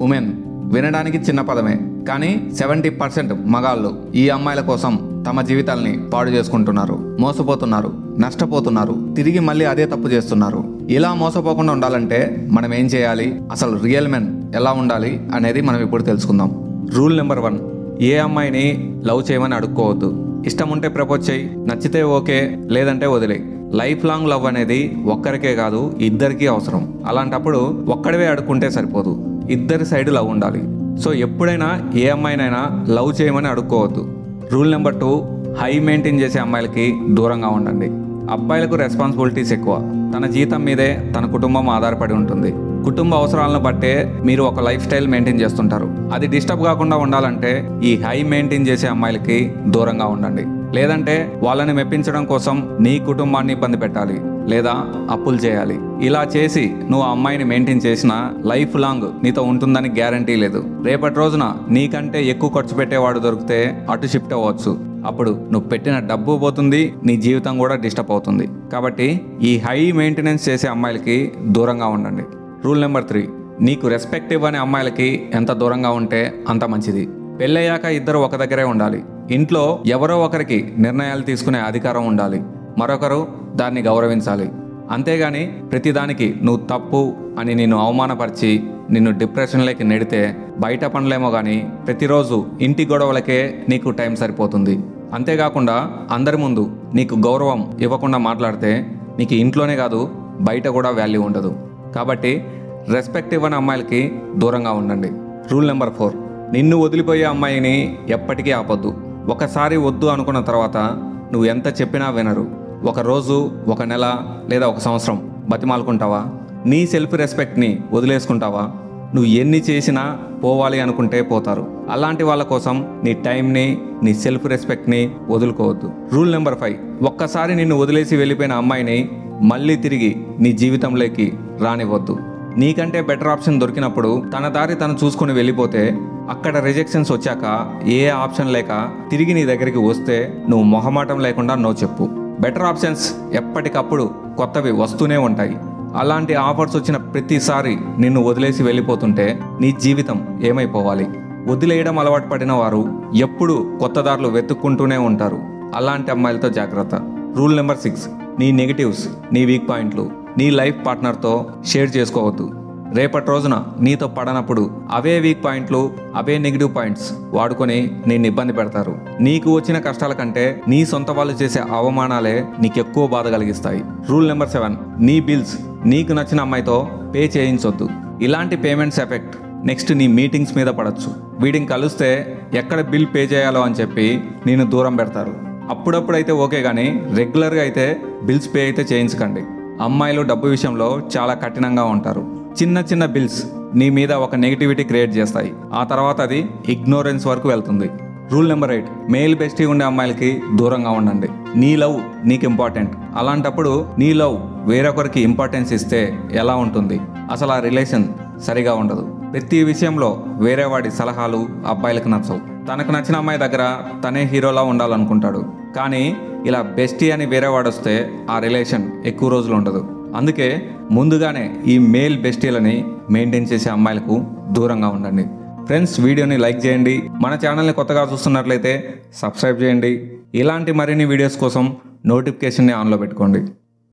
women వినడానికి చిన్న పదమే కానీ సెవెంటీ పర్సెంట్ మగాళ్ళు ఈ అమ్మాయిల కోసం తమ జీవితాల్ని పాడు చేసుకుంటున్నారు మోసపోతున్నారు నష్టపోతున్నారు తిరిగి మళ్ళీ అదే తప్పు చేస్తున్నారు ఇలా మోసపోకుండా ఉండాలంటే మనం ఏం చేయాలి అసలు రియల్ మెన్ ఎలా ఉండాలి అనేది మనం ఇప్పుడు తెలుసుకుందాం రూల్ నెంబర్ వన్ ఏ అమ్మాయిని లవ్ చేయమని అడుక్కోవద్దు ఇష్టం ఉంటే ప్రపోజ్ చేయి నచ్చితే ఓకే లేదంటే వదిలేయి లైఫ్ లాంగ్ లవ్ అనేది ఒక్కరికే కాదు ఇద్దరికీ అవసరం అలాంటప్పుడు ఒక్కడివే అడుక్కుంటే సరిపోదు ఇద్దరి సైడ్ లవ్ ఉండాలి సో ఎప్పుడైనా ఏ అమ్మాయినైనా లవ్ చేయమని అడుక్కోవద్దు rule number two high maintain చేసే అమ్మాయిలకి దూరంగా ఉండండి అబ్బాయిలకు రెస్పాన్సిబిలిటీస్ ఎక్కువ తన జీతం మీదే తన కుటుంబం ఆధారపడి ఉంటుంది కుటుంబ అవసరాలను బట్టే మీరు ఒక లైఫ్ స్టైల్ మెయింటైన్ చేస్తుంటారు అది డిస్టర్బ్ కాకుండా ఉండాలంటే ఈ హై మెయింటైన్ చేసే అమ్మాయిలకి దూరంగా ఉండండి లేదంటే వాళ్ళని మెప్పించడం కోసం నీ కుటుంబాన్ని ఇబ్బంది పెట్టాలి లేదా అప్పులు చేయాలి ఇలా చేసి నువ్వు ఆ అమ్మాయిని మెయింటైన్ చేసినా లైఫ్ లాంగ్ నీతో ఉంటుందని గ్యారంటీ లేదు రేపటి రోజున నీకంటే ఎక్కువ ఖర్చు పెట్టేవాడు దొరికితే అటు షిఫ్ట్ అవ్వచ్చు అప్పుడు నువ్వు పెట్టిన డబ్బు పోతుంది నీ జీవితం కూడా డిస్టర్బ్ అవుతుంది కాబట్టి ఈ హై మెయింటెనెన్స్ చేసే అమ్మాయిలకి దూరంగా ఉండండి రూల్ నెంబర్ త్రీ నీకు రెస్పెక్ట్ ఇవ్వని అమ్మాయిలకి ఎంత దూరంగా ఉంటే అంత మంచిది పెళ్ళయ్యాక ఇద్దరు ఒక దగ్గరే ఉండాలి ఇంట్లో ఎవరో ఒకరికి నిర్ణయాలు తీసుకునే అధికారం ఉండాలి మరొకరు దాన్ని గౌరవించాలి అంతేగాని ప్రతిదానికి నువ్వు తప్పు అని నిన్ను అవమానపరిచి నిన్ను డిప్రెషన్లోకి నెడితే బయట పనులేమో కానీ ప్రతిరోజు ఇంటి గొడవలకే నీకు టైం సరిపోతుంది అంతేకాకుండా అందరి ముందు నీకు గౌరవం ఇవ్వకుండా మాట్లాడితే నీకు ఇంట్లోనే కాదు బయట కూడా వాల్యూ ఉండదు కాబట్టి రెస్పెక్ట్ ఇవ్వని అమ్మాయిలకి దూరంగా ఉండండి రూల్ నెంబర్ ఫోర్ నిన్ను వదిలిపోయే అమ్మాయిని ఎప్పటికీ ఆపొద్దు ఒకసారి వద్దు అనుకున్న తర్వాత నువ్వు ఎంత చెప్పినా వినరు ఒక రోజు ఒక నెల లేదా ఒక సంవత్సరం బతిమాలుకుంటావా నీ సెల్ఫ్ రెస్పెక్ట్ని వదిలేసుకుంటావా నువ్వు ఎన్ని చేసినా పోవాలి అనుకుంటే పోతారు అలాంటి వాళ్ళ కోసం నీ టైంని నీ సెల్ఫ్ రెస్పెక్ట్ని వదులుకోవద్దు రూల్ నెంబర్ ఫైవ్ ఒక్కసారి నిన్ను వదిలేసి వెళ్ళిపోయిన అమ్మాయిని మళ్ళీ తిరిగి నీ జీవితంలోకి రానివ్వద్దు నీకంటే బెటర్ ఆప్షన్ దొరికినప్పుడు తన దారి తను చూసుకుని వెళ్ళిపోతే అక్కడ రిజెక్షన్స్ వచ్చాక ఏ ఆప్షన్ లేక తిరిగి నీ దగ్గరికి వస్తే నువ్వు మొహమాటం లేకుండా నో చెప్పు బెటర్ ఆప్షన్స్ ఎప్పటికప్పుడు కొత్తవి వస్తూనే ఉంటాయి అలాంటి ఆఫర్స్ వచ్చిన ప్రతిసారి నిన్ను వదిలేసి వెళ్ళిపోతుంటే నీ జీవితం ఏమైపోవాలి వదిలేయడం అలవాటు పడిన వారు ఎప్పుడు కొత్త దారులు వెతుక్కుంటూనే ఉంటారు అలాంటి అమ్మాయిలతో జాగ్రత్త రూల్ నెంబర్ సిక్స్ నీ నెగిటివ్స్ నీ వీక్ పాయింట్లు నీ లైఫ్ పార్ట్నర్తో షేర్ చేసుకోవద్దు రేపటి రోజున నీతో పడనప్పుడు అవే వీక్ పాయింట్లు అవే నెగిటివ్ పాయింట్స్ వాడుకొని నేను ఇబ్బంది పెడతారు నీకు వచ్చిన కష్టాల కంటే నీ సొంత వాళ్ళు చేసే అవమానాలే నీకు ఎక్కువ బాధ కలిగిస్తాయి రూల్ నెంబర్ సెవెన్ నీ బిల్స్ నీకు నచ్చిన అమ్మాయితో పే చేయించొద్దు ఇలాంటి పేమెంట్స్ ఎఫెక్ట్ నెక్స్ట్ నీ మీటింగ్స్ మీద పడచ్చు వీడిని కలిస్తే ఎక్కడ బిల్ పే చేయాలో అని చెప్పి నేను దూరం పెడతారు అప్పుడప్పుడైతే ఓకే కానీ రెగ్యులర్గా అయితే బిల్స్ పే అయితే చేయించకండి అమ్మాయిలు డబ్బు విషయంలో చాలా కఠినంగా ఉంటారు చిన్న చిన్న బిల్స్ నీ మీద ఒక నెగిటివిటీ క్రియేట్ చేస్తాయి ఆ తర్వాత అది ఇగ్నోరెన్స్ వరకు వెళ్తుంది rule number eight male bestie ఉండే అమ్మాయిలకి దూరంగా ఉండండి నీ లవ్ నీకు ఇంపార్టెంట్ అలాంటప్పుడు నీ లవ్ వేరొకరికి ఇంపార్టెన్స్ ఇస్తే ఎలా ఉంటుంది అసలు ఆ రిలేషన్ సరిగా ఉండదు ప్రతి విషయంలో వేరే వాడి సలహాలు అబ్బాయిలకు నచ్చవు తనకు నచ్చిన అమ్మాయి దగ్గర తనే హీరోలా ఉండాలనుకుంటాడు కానీ ఇలా బెస్టీ అని వేరే వాడు వస్తే ఆ రిలేషన్ ఎక్కువ రోజులు ఉండదు అందుకే ముందుగానే ఈ మేల్ బెస్టీలని మెయింటైన్ చేసే అమ్మాయిలకు దూరంగా ఉండండి ఫ్రెండ్స్ వీడియోని లైక్ చేయండి మన ఛానల్ని కొత్తగా చూస్తున్నట్లయితే సబ్స్క్రైబ్ చేయండి ఇలాంటి మరిన్ని వీడియోస్ కోసం నోటిఫికేషన్ని ఆన్లో పెట్టుకోండి